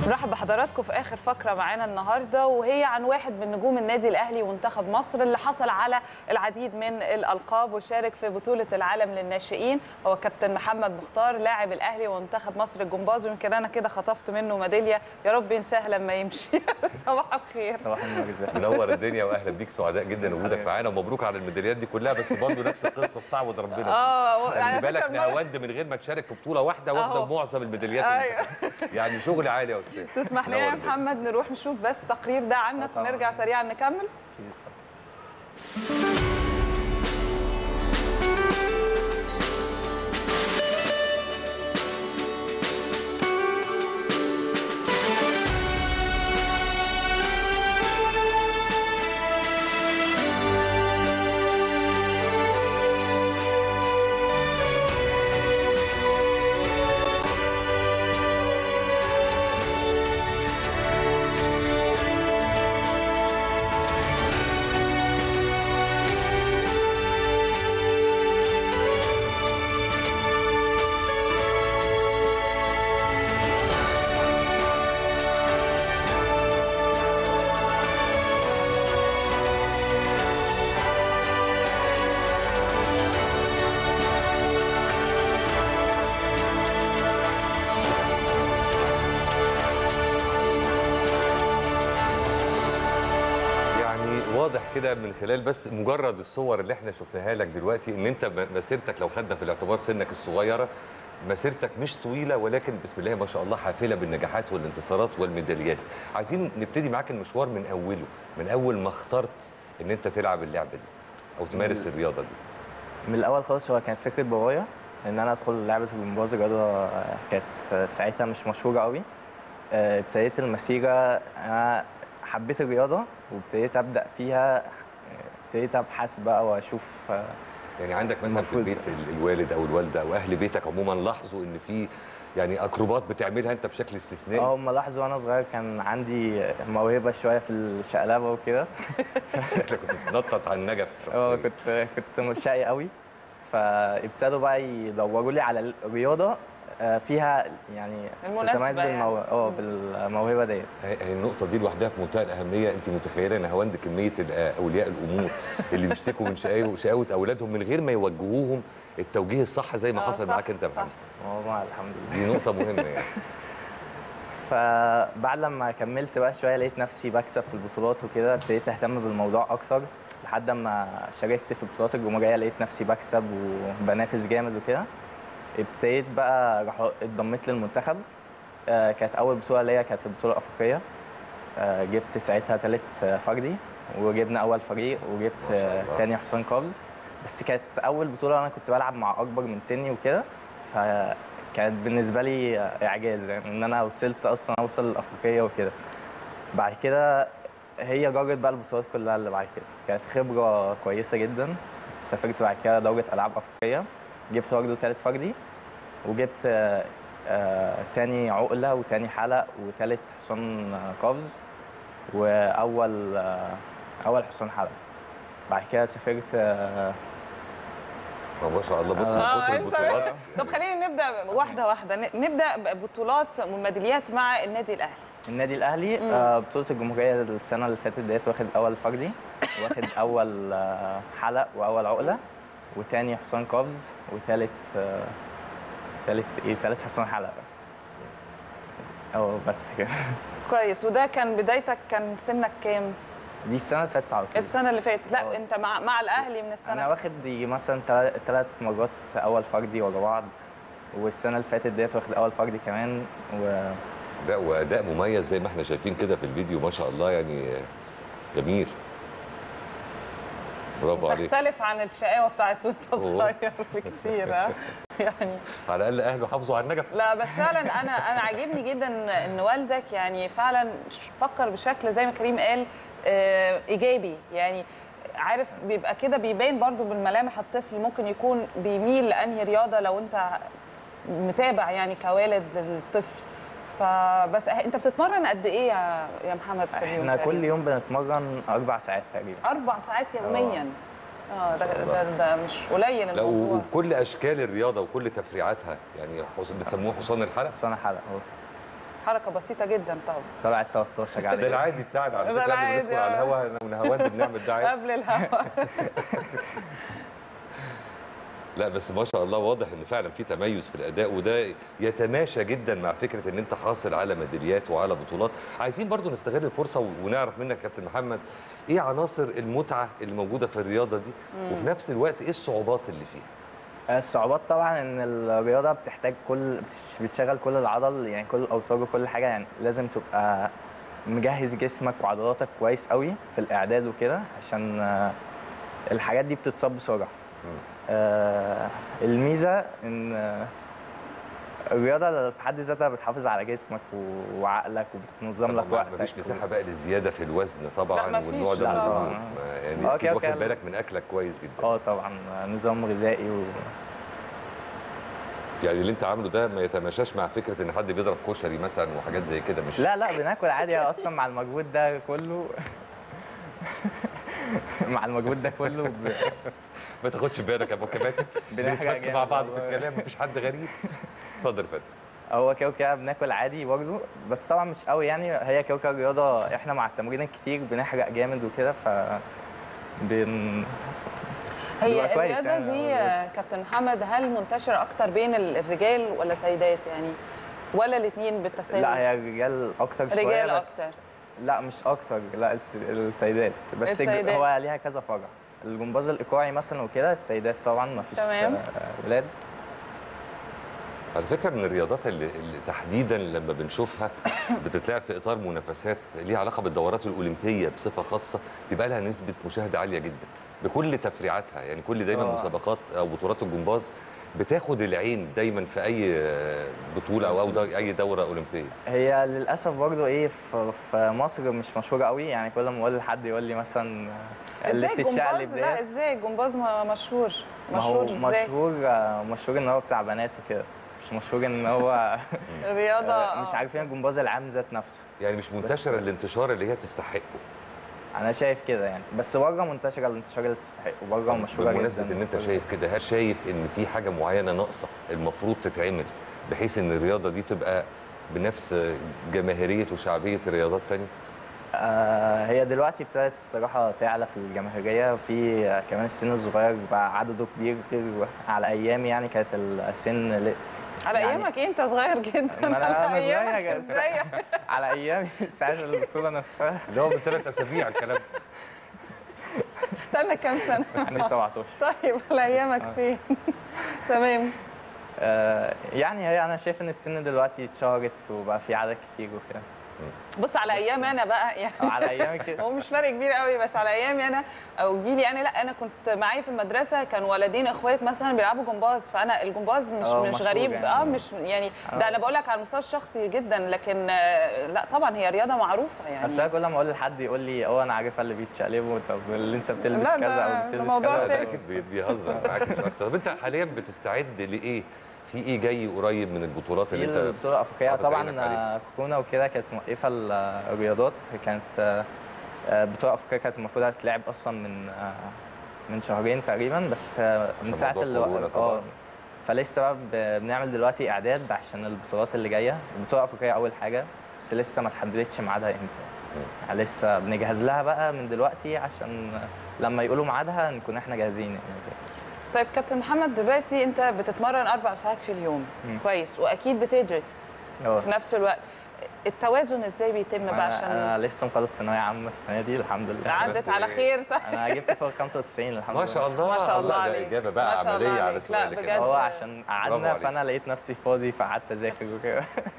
نرحب بحضراتكم في اخر فقره معانا النهارده وهي عن واحد من نجوم النادي الاهلي ومنتخب مصر اللي حصل على العديد من الالقاب وشارك في بطوله العالم للناشئين هو كابتن محمد مختار لاعب الاهلي ومنتخب مصر الجمباز ويمكن انا كده خطفت منه ميداليه يا رب ينساها لما يمشي صباح الخير صباح النور ازيك منور الدنيا واهلا بيك سعداء جدا وجودك معانا ومبروك على الميداليات دي كلها بس برضه نفس القصه استعوض ربنا اه خلي على بالك فكرة المرة- نهاوند من غير ما تشارك في بطوله واحده واخده أهو. معظم الميداليات اللي أيوة. انت- يعني شغل عالي يا استاذ تسمح لنا يا منور الدنيا. محمد نروح نشوف بس التقرير ده عنك طبعاً. ونرجع سريعا نكمل يعني واضح كده من خلال بس مجرد الصور اللي احنا شفناها لك دلوقتي ان انت م- مسيرتك لو خدنا في الاعتبار سنك الصغيره مسيرتك مش طويله ولكن بسم الله ما شاء الله حافله بالنجاحات والانتصارات والميداليات عايزين نبتدي معاك المشوار من اوله من اول ما اخترت ان انت تلعب اللعبه دي او تمارس الرياضه دي من الاول خالص هو كانت فكره بابايا ان انا ادخل لعبه الجمباز رياضه كانت ساعتها مش مشهوره قوي آه، ابتديت المسيره انا حبيت الرياضه وابتديت ابدا فيها آه، ابتديت ابحث بقى واشوف آه، يعني عندك مثلا في المفروض. البيت ال- الوالد او الوالده او اهل بيتك عموما لاحظوا ان في يعني اكروبات بتعملها انت بشكل استثنائي اه هم لاحظوا وانا صغير كان عندي موهبه شويه في الشقلبه وكده شكلك كنت بتنطط على النجف اه شخصياً. كنت كنت مشقي قوي فابتدوا بقى يدوروا لي على الرياضه آه، فيها يعني المناسبة تتميز يعني. بالمو... اه بالموهبه ديت هي هي النقطة دي لوحدها في منتهى الأهمية، أنت متخيلة إن هوند كمية ال- أولياء الأمور اللي بيشتكوا من شقاوة شقاوة أولادهم من غير ما يوجهوهم التوجيه الصح زي ما آه، حصل صح، معاك أنت يا صح. محمد. ماما الحمد لله دي نقطة مهمة يعني. فبعد لما كملت بقى شويه لقيت نفسي بكسب في البطولات وكده ابتديت اهتم بالموضوع اكتر لحد ما شاركت في بطولات الجمهوريه لقيت نفسي بكسب وبنافس جامد وكده ابتديت بقى راح اتضميت للمنتخب آه، كانت اول بطوله ليا كانت البطوله الافريقيه آه، جبت ساعتها ثالث فردي وجبنا اول فريق وجبت ما شاء آه، الله. تاني حسام قفز بس كانت اول بطوله انا كنت بلعب مع اكبر من سني وكده فكانت بالنسبه لي اعجاز يعني ان انا وصلت اصلا اوصل الافريقيه وكده بعد كده هي جرت بقى البطولات كلها اللي بعد كده كانت خبره كويسه جدا سافرت بعد كده دوره العاب افريقيه جبت برضه ثالث فردي وجبت آه، آه، تاني عقله وتاني حلق وتالت حصان قفز واول آه، اول حصان حلق بعد كده سافرت آه، ما شاء الله بص من آه، كتر أنت- البطولات طب خلينا نبدا واحده واحده ن- نبدا ببطولات وميداليات مع النادي الاهلي النادي الاهلي آه، بطوله الجمهوريه السنه اللي فاتت ديت واخد اول فردي واخد اول آه، حلق واول عقله وتاني حصان قفز وتالت آه، تالت ايه تالت حصان حلق اه بس كده كويس وده كان بدايتك كان سنك كام دي السنه اللي فاتت على طول السنه اللي فاتت لا آه. انت مع مع الاهلي من انا السنه واخد يجي مثلا ثلاث مرات اول فردي ورا بعض والسنه اللي فاتت ديت واخد اول فردي كمان و ده وأداء مميز زي ما احنا شايفين كده في الفيديو ما شاء الله يعني جميل برافو عليك تختلف عن الشقاوه بتاعت وانت أوه. صغير بكتير ها يعني على الأقل أهله حافظوا على النجف لا بس فعلا انا انا عاجبني جدا ان والدك يعني فعلا فكر بشكل زي ما كريم قال آه، ايجابي يعني عارف بيبقى كده بيبان برضو بالملامح الطفل ممكن يكون بيميل لانهي رياضه لو انت متابع يعني كوالد للطفل فبس انت بتتمرن قد ايه يا يا محمد في اليوم احنا كل تقريباً؟ يوم بنتمرن اربع ساعات تقريبا اربع ساعات يوميا اه ده, ده, ده مش قليل لا الموضوع وبكل أشكال الرياضة وكل تفريعاتها يعني حص- بتسموه حصان الحلق بس انا حلقه اهو حركه بسيطه جدا طبعا طلعت 13 ده على العادي بتاعنا على ده فكره قبل ما العادي، ندخل على آه. الهواء ونهوان بنعمل ده عادي قبل الهوا لا بس ما شاء الله واضح ان فعلا في تميز في الاداء وده يتماشى جدا مع فكره ان انت حاصل على ميداليات وعلى بطولات عايزين برضو نستغل الفرصه ونعرف منك يا كابتن محمد ايه عناصر المتعه اللي موجوده في الرياضه دي وفي نفس الوقت ايه الصعوبات اللي فيها الصعوبات طبعا ان الرياضه بتحتاج كل بتش- بتشغل كل العضل يعني كل الاوتار وكل حاجه يعني لازم تبقى مجهز جسمك وعضلاتك كويس قوي في الاعداد وكده عشان آه، الحاجات دي بتتصاب بسرعه آه، الميزه ان آه، الرياضه في حد ذاتها بتحافظ على جسمك و- وعقلك وبتنظم لك طبعاً وقتك مفيش مساحه بقى للزياده في الوزن طبعا لا، مفيش، والنوع ده لا من طبعاً. الأمور. ما- يعني آه، اكيد كده واخد وكده. بالك من اكلك كويس جدا اه طبعا آه، نظام غذائي و... يعني اللي انت عامله ده ما يتماشاش مع فكره ان حد بيضرب كشري مثلا وحاجات زي كده مش لا لا بناكل عادي اصلا مع المجهود ده كله مع المجهود ده كله ب... ما تاخدش بالك يا ابو كباتن بنحرق بنتفك مع جامد بعض في والله. الكلام مفيش حد غريب اتفضل يا فندم هو كده وكده بناكل عادي برضه بس طبعا مش قوي يعني هي كده وكده رياضه احنا مع التمرين الكتير بنحرق جامد وكده ف بن... هي بيبقى كويس الرياضه يعني دي هو آه، كابتن محمد هل منتشره اكتر بين ال- الرجال ولا سيدات يعني ولا الاثنين بالتساوي لا هي الرجال اكتر شويه رجال بس اكتر لا مش اكتر لا الس... السيدات بس الج- السيدات. هو ليها كذا فرع الجمباز الايقاعي مثلا وكده السيدات طبعا ما فيش تمام. ولاد على فكره من الرياضات اللي, اللي تحديدا لما بنشوفها بتتلعب في اطار منافسات ليها علاقه بالدورات الاولمبيه بصفه خاصه بيبقى لها نسبه مشاهده عاليه جدا بكل تفريعاتها يعني كل دايما آه. مسابقات او بطولات الجمباز بتاخد العين دايما في اي بطوله او, أو دو- اي دوره اولمبيه هي للاسف برضه ايه في, في مصر مش مشهوره قوي يعني كل ما اقول لحد يقول لي مثلا اللي ازاي بتتشقلب الجمباز لا ديت ازاي الجمباز ما- مشهور ما هو مشهور ازاي مشهور مشهور ان هو بتاع بنات وكده مش مشهور ان هو الرياضه مش عارفين الجمباز العام ذات نفسه يعني مش منتشره الانتشار اللي هي تستحقه انا شايف كده يعني بس بره منتشره الانتشار اللي تستحقه بره مشهوره بمناسبه جدا ان انت شايف كده هل شايف ان في حاجه معينه ناقصه المفروض تتعمل بحيث ان الرياضه دي تبقى بنفس جماهيريه وشعبيه رياضات تانية آه هي دلوقتي ابتدت الصراحه تعلى في الجماهيريه وفي آه، كمان السن الصغير بقى عدده كبير على ايامي يعني كانت السن ل- على يعني- ايامك إيه؟ انت صغير جدا ما أنا- على أنا ايامك صغير. ازاي على ايامي ساعه البطوله نفسها اللي هو من ثلاث اسابيع الكلام ده. استنى كام سنه يعني 17 طيب على ايامك آه. فين تمام آه يعني هي انا شايف ان السن دلوقتي اتشهرت وبقى في عدد كتير وكده بص على بس- ايامي انا بقى يعني أو على ايامي كده هو مش فرق كبير قوي بس على ايامي انا او جيلي انا لا انا كنت معايا في المدرسه كان ولدين اخوات مثلا بيلعبوا جمباز فانا الجمباز مش آه، مش مشهور غريب يعني. اه مش يعني ده آه. انا بقول لك على المستوى الشخصي جدا لكن آه، لا طبعا هي رياضه معروفه يعني بس انا كل ما اقول لحد يقول لي اه انا عارفها اللي بيتشقلبوا طب اللي انت بتلبس لا، ده- كذا ده او بتلبس موضوع كذا لا، ده تاني. اكيد بي- بيهزر معاك مش أكتر. طب انت حاليا بتستعد لايه؟ في ايه جاي قريب من البطولات في اللي انت البطوله الافريقيه حاطط طبعا عينك عليها؟ آه، كورونا وكده كانت موقفه ال- الرياضات كانت آه، آه، البطوله الافريقيه كانت المفروض هتتلعب اصلا من آه، من شهرين تقريبا بس آه، من عشان ساعه موضوع اللي كورونا طبعاً. اه فلسه بقى ب- بنعمل دلوقتي اعداد عشان البطولات اللي جايه البطوله الافريقيه اول حاجه بس لسه ما تحددتش ميعادها امتى يعني لسه بنجهز لها بقى من دلوقتي عشان لما يقولوا ميعادها نكون احنا جاهزين يعني طيب كابتن محمد دلوقتي انت بتتمرن اربع ساعات في اليوم مم. كويس واكيد بتدرس اه في نفس الوقت التوازن ازاي بيتم بقى انا, عشان أنا لسه مخلص ثانويه عامه السنه دي الحمد لله عدت على خير انا جبت فوق 95 الحمد لله ما شاء الله ما شاء الله ده عليك. اجابه بقى ما شاء الله عمليه على عليك. لا، سؤالك بجد. هو عشان برافو قعدنا عليك. فانا لقيت نفسي فاضي فقعدت اذاكر وكده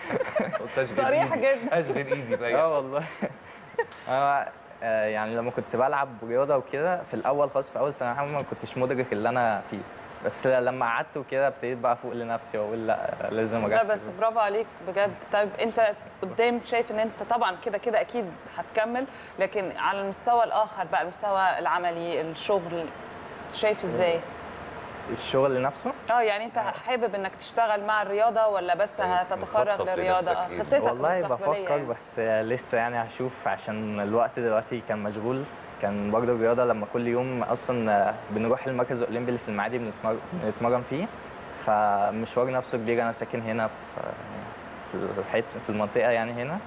قلت أشغل صريح إيدي. جدا. اشغل ايدي بقى اه والله انا آه، يعني لما كنت بلعب رياضه وكده في الاول خالص في اول سنه عامه ما كنتش مدرك اللي انا فيه بس لما قعدت وكده ابتديت بقى افوق لنفسي واقول لا لازم لا اركز بس برافو عليك بجد طيب انت قدام شايف ان انت طبعا كده كده اكيد هتكمل لكن على المستوى الاخر بقى المستوى العملي الشغل شايف ازاي؟ الشغل نفسه اه يعني انت حابب انك تشتغل مع الرياضه ولا بس أيوة، هتتفرغ مخطط للرياضه؟ لنفسك إيه؟ خطتك والله المستقبلية بفكر يعني. بس لسه يعني هشوف عشان الوقت دلوقتي كان مشغول كان برضه الرياضه لما كل يوم اصلا بنروح المركز الاولمبي اللي في المعادي بنتمر- بنتمرن فيه فمشوار نفسه كبير انا ساكن هنا في في الحته في المنطقه يعني هنا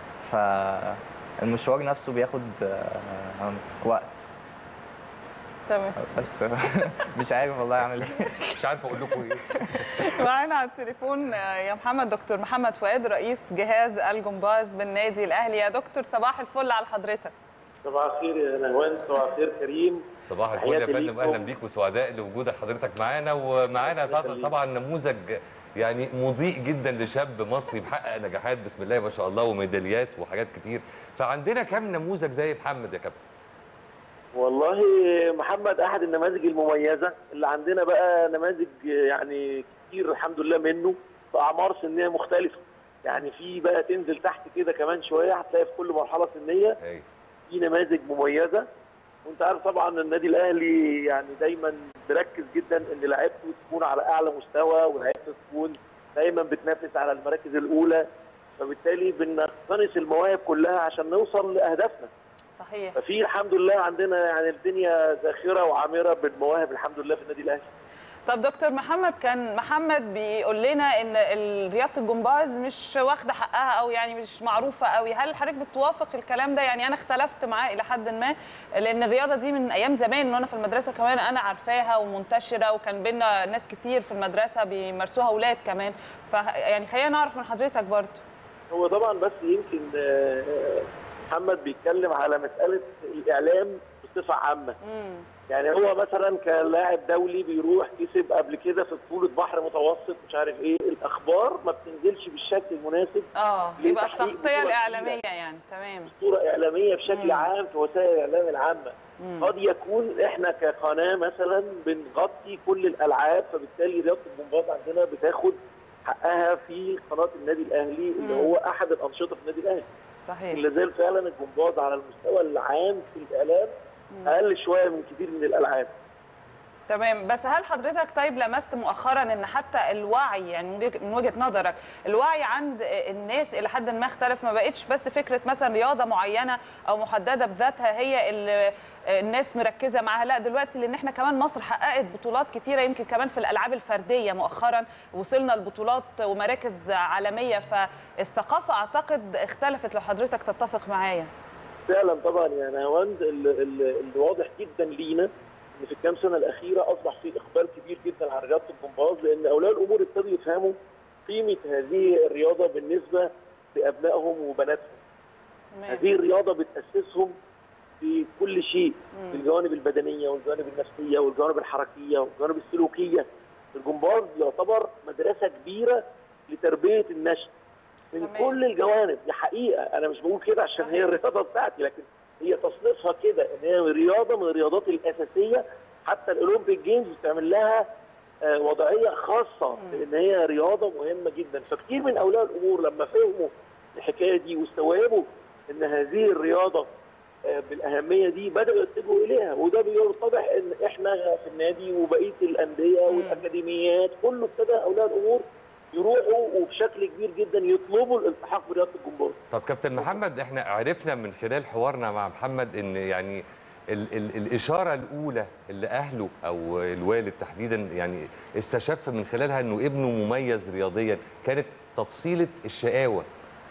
فالمشوار نفسه بياخد آه، وقت تمام بس مش عارف والله اعمل ايه مش عارف اقول لكم ايه معانا على التليفون آه، يا محمد دكتور محمد فؤاد رئيس جهاز الجمباز بالنادي الاهلي يا دكتور صباح الفل على حضرتك صباح الخير يا نهوان صباح الخير كريم صباح الفل يا تحياتي فندم ليكم. اهلا بيك وسعداء لوجود حضرتك معانا ومعانا الله طبعا- يخليك. طبعا نموذج يعني مضيء جدا لشاب مصري محقق نجاحات بسم الله ما شاء الله وميداليات وحاجات كتير فعندنا كام نموذج زي محمد يا كابتن والله محمد احد النماذج المميزه اللي عندنا بقى نماذج يعني كتير الحمد لله منه في اعمار سنيه مختلفه يعني في بقى تنزل تحت كده كمان شويه هتلاقي في كل مرحله سنيه هاي. في نماذج مميزه وانت عارف طبعا النادي الاهلي يعني دايما بيركز جدا ان لعيبته تكون على اعلى مستوى ولعيبته تكون دايما بتنافس على المراكز الاولى فبالتالي بنقتنص المواهب كلها عشان نوصل لاهدافنا صحيح ففي الحمد لله عندنا يعني الدنيا زاخره وعامره بالمواهب الحمد لله في النادي الاهلي طب دكتور محمد كان محمد بيقول لنا ان ال- رياضه الجمباز مش واخده حقها او يعني مش معروفه قوي هل حضرتك بتوافق الكلام ده يعني انا اختلفت معاه الى حد ما لان الرياضه دي من ايام زمان وانا في المدرسه كمان انا عارفاها ومنتشره وكان بينا ناس كتير في المدرسه بيمارسوها اولاد كمان ف يعني خلينا نعرف من حضرتك برضه هو طبعا بس يمكن آه، محمد بيتكلم على مساله الاعلام بصفه عامه امم يعني هو مثلا كلاعب دولي بيروح كسب قبل كده في بطوله بحر متوسط مش عارف ايه الاخبار ما بتنزلش بالشكل المناسب اه ليه يبقى تحقيق التغطيه بطولة الاعلاميه يعني تمام صوره اعلاميه بشكل مم. عام في وسائل الاعلام العامه مم. قد يكون احنا كقناه مثلا بنغطي كل الالعاب فبالتالي رياضه الجمباز عندنا بتاخد حقها في قناه النادي الاهلي اللي مم. هو احد الانشطه في النادي الاهلي صحيح لا زال فعلا الجمباز على المستوى العام في الاعلام اقل شويه من كتير من الالعاب تمام بس هل حضرتك طيب لمست مؤخرا ان حتى الوعي يعني من وجه- من وجهه نظرك الوعي عند الناس الى حد ما اختلف ما بقتش بس فكره مثلا رياضه معينه او محدده بذاتها هي اللي الناس مركزه معاها لا دلوقتي لان احنا كمان مصر حققت بطولات كتيره يمكن كمان في الالعاب الفرديه مؤخرا وصلنا لبطولات ومراكز عالميه فالثقافه اعتقد اختلفت لو حضرتك تتفق معايا فعلا طبعا يا نهاوند اللي, اللي اللي واضح جدا لينا ان في الكام سنه الاخيره اصبح في اقبال كبير جدا على رياضه الجمباز لان اولياء الامور ابتدوا يفهموا قيمه هذه الرياضه بالنسبه لابنائهم وبناتهم. تمام. هذه الرياضه بتاسسهم في كل شيء في الجوانب البدنيه والجوانب النفسيه والجوانب الحركيه والجوانب السلوكيه. الجمباز يعتبر مدرسه كبيره لتربيه النشء من تمام. كل الجوانب دي حقيقه انا مش بقول كده عشان هي صحيح. الرياضه بتاعتي لكن هي تصنيفها كده ان هي رياضه من الرياضات الاساسيه حتى الاولمبيك جيمز بتعمل لها آه، وضعيه خاصه لان هي رياضه مهمه جدا فكتير من اولياء الامور لما فهموا الحكايه دي واستوعبوا ان هذه الرياضه آه، بالاهميه دي بداوا يتجهوا اليها وده بيتضح ان احنا في النادي وبقيه الانديه والاكاديميات كله ابتدى اولياء الامور يروحوا وبشكل كبير جدا يطلبوا الالتحاق برياضه الجمباز طب كابتن محمد احنا عرفنا من خلال حوارنا مع محمد ان يعني ال ال الاشاره الاولى اللي اهله او الوالد تحديدا يعني استشف من خلالها انه ابنه مميز رياضيا كانت تفصيله الشقاوه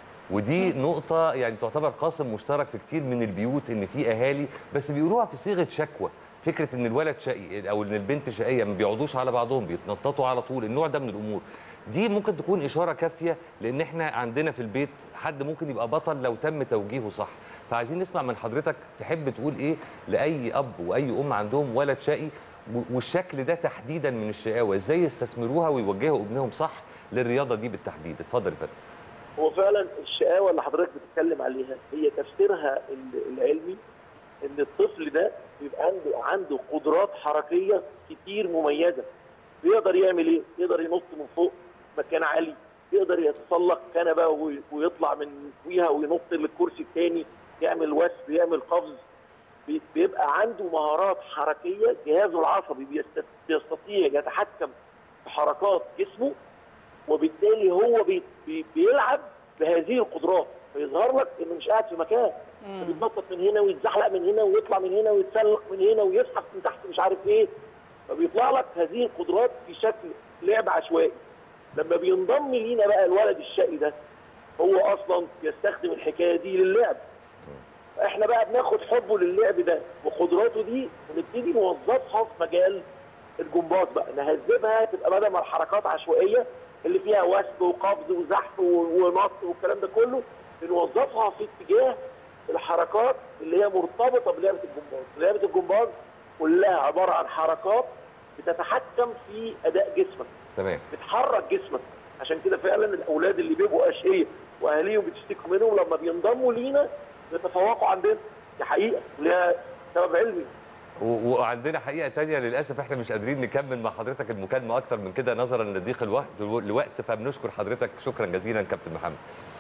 ودي نقطة يعني تعتبر قاسم مشترك في كتير من البيوت ان في اهالي بس بيقولوها في صيغة شكوى فكرة ان الولد شقي او ان البنت شقية ما بيقعدوش على بعضهم بيتنططوا على طول النوع ده من الامور دي ممكن تكون اشارة كافية لان احنا عندنا في البيت حد ممكن يبقى بطل لو تم توجيهه صح فعايزين نسمع من حضرتك تحب تقول ايه لاي اب واي ام عندهم ولد شقي و- والشكل ده تحديدا من الشقاوة ازاي يستثمروها ويوجهوا ابنهم صح للرياضة دي بالتحديد اتفضل يا فندم هو فعلا الشقاوه اللي حضرتك بتتكلم عليها هي تفسيرها ال- العلمي ان الطفل ده بيبقى عنده عنده قدرات حركيه كتير مميزه بيقدر يعمل ايه؟ يقدر ينط من فوق مكان عالي يقدر يتسلق كنبه وي- ويطلع من فوقيها وينط للكرسي الثاني يعمل وثب يعمل قفز بي- بيبقى عنده مهارات حركيه جهازه العصبي بيست- بيستطيع يتحكم في حركات جسمه وبالتالي هو بي بي بيلعب بهذه القدرات فيظهر لك انه مش قاعد في مكان بيتنطط من هنا ويتزحلق من هنا ويطلع من هنا ويتسلق من هنا ويزحف من تحت مش عارف ايه فبيطلع لك هذه القدرات في شكل لعب عشوائي لما بينضم لينا بقى الولد الشقي ده هو اصلا يستخدم الحكايه دي للعب احنا بقى بناخد حبه للعب ده وقدراته دي ونبتدي نوظفها في مجال الجمباز بقى نهذبها تبقى بدل ما الحركات عشوائيه اللي فيها وثب وقبض وزحف و- ونط والكلام ده كله بنوظفها في اتجاه الحركات اللي هي مرتبطه بلعبه الجمباز، لعبه الجمباز كلها عباره عن حركات بتتحكم في اداء جسمك تمام بتحرك جسمك عشان كده فعلا الاولاد اللي بيبقوا اشقياء واهاليهم بتشتكوا منهم لما بينضموا لينا بيتفوقوا عندنا دي حقيقه ليها سبب علمي و- وعندنا حقيقه تانية للاسف احنا مش قادرين نكمل مع حضرتك المكالمه اكتر من كده نظرا لضيق الوقت الوقت فبنشكر حضرتك شكرا جزيلا كابتن محمد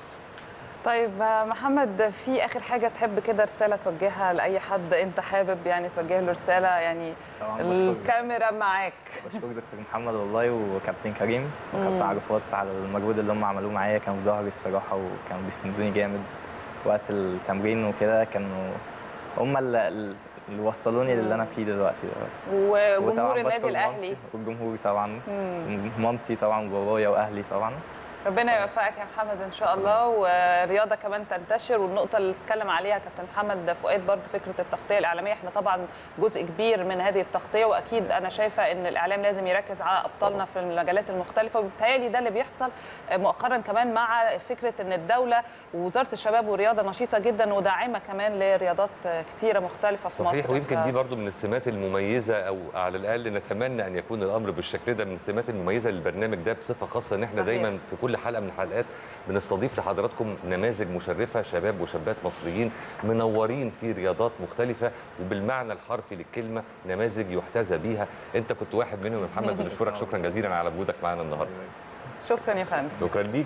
طيب آه، محمد في اخر حاجه تحب كده رساله توجهها لاي حد انت حابب يعني توجه له رساله يعني طبعاً بشكرك. الكاميرا معاك بشكر دكتور محمد والله وكابتن كريم وكابتن عرفات على المجهود اللي هم عملوه معايا كانوا في ظهري الصراحه وكانوا بيسندوني جامد وقت التمرين وكده كانوا هم اللي, اللي وصلوني للي انا فيه دلوقتي ده. وجمهور وطبعاً النادي بشكر الاهلي مامتي والجمهور طبعا مامتي طبعا وبابايا واهلي طبعا ربنا يوفقك يا محمد ان شاء الله ورياضه كمان تنتشر والنقطه اللي اتكلم عليها كابتن محمد فؤاد برضو فكره التغطيه الاعلاميه احنا طبعا جزء كبير من هذه التغطيه واكيد انا شايفه ان الاعلام لازم يركز على ابطالنا في المجالات المختلفه وبالتالي ده اللي بيحصل مؤخرا كمان مع فكره ان الدوله ووزاره الشباب والرياضه نشيطه جدا وداعمه كمان لرياضات كتيره مختلفه في مصر صحيح ويمكن ف- دي برضو من السمات المميزه او على الاقل نتمنى ان يكون الامر بالشكل ده من السمات المميزه للبرنامج ده بصفه خاصه ان احنا صحيح. دايما في كل حلقه من الحلقات بنستضيف لحضراتكم نماذج مشرفه شباب وشابات مصريين منورين في رياضات مختلفه وبالمعنى الحرفي للكلمه نماذج يحتذى بيها انت كنت واحد منهم يا محمد بنشكرك شكرا جزيلا على وجودك معنا النهارده شكرا يا فندم شكرا ليك